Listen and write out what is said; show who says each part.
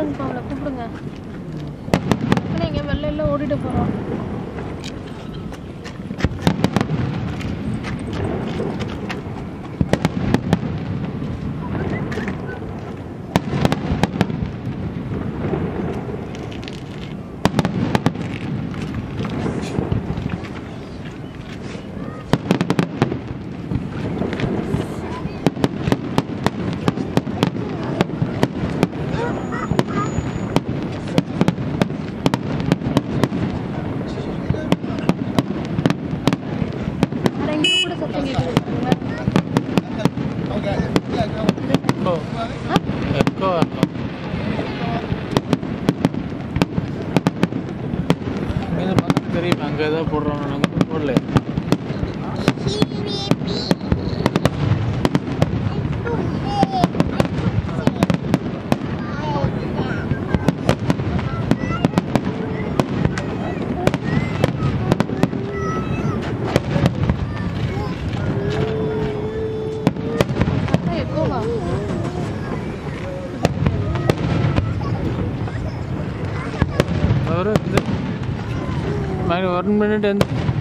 Speaker 1: பாருங்கப்பா அவளை கூப்பிடுங்க ஆனால் இங்கே வெளில எல்லாம் ஓடிட்டு போகிறோம் ஆனால் இங்கே கூட சத்தம் கேட்குது
Speaker 2: எக்கோ எக்கோ வரலாம் இங்கே பார்த்து தெரியும் அங்கே ஏதாவது போடுறோம் நாங்கள் போடல
Speaker 1: சத்தம் எக்கோவா
Speaker 2: ஒரு இது ஒன் மினிட் வந்து